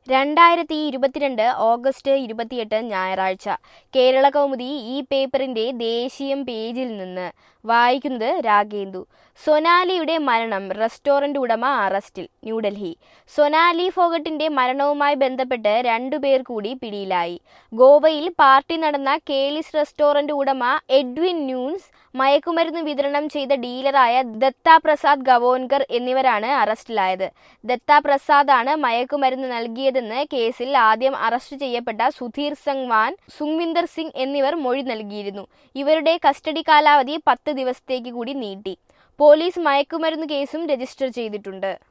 രണ്ടായിരത്തി ഇരുപത്തിരണ്ട് ഓഗസ്റ്റ് ഇരുപത്തിയെട്ട് ഞായറാഴ്ച കേരള കൗമുദി ഈ പേപ്പറിന്റെ ദേശീയം പേജിൽ നിന്ന് വായിക്കുന്നത് രാഗേന്ദു സൊനാലിയുടെ മരണം റെസ്റ്റോറന്റ് ഉടമ അറസ്റ്റിൽ ന്യൂഡൽഹി സൊനാലി ഫോഗട്ടിന്റെ മരണവുമായി ബന്ധപ്പെട്ട് രണ്ടുപേർ കൂടി പിടിയിലായി ഗോവയിൽ പാർട്ടി നടന്ന കേളിസ് റെസ്റ്റോറന്റ് ഉടമ എഡ്വിൻ ന്യൂൻസ് മയക്കുമരുന്ന് വിതരണം ചെയ്ത ഡീലറായ ദത്ത പ്രസാദ് ഗവോൻകർ എന്നിവരാണ് അറസ്റ്റിലായത് ദത്ത പ്രസാദാണ് മയക്കുമരുന്ന് നൽകിയതെന്ന് കേസിൽ ആദ്യം അറസ്റ്റ് ചെയ്യപ്പെട്ട സുധീർ സംഗ്വാൻ സുഖ്വിന്ദർ സിംഗ് എന്നിവർ മൊഴി നൽകിയിരുന്നു ഇവരുടെ കസ്റ്റഡി കാലാവധി പത്ത് ദിവസത്തേക്ക് കൂടി നീട്ടി പോലീസ് മയക്കുമരുന്ന് കേസും രജിസ്റ്റർ ചെയ്തിട്ടുണ്ട്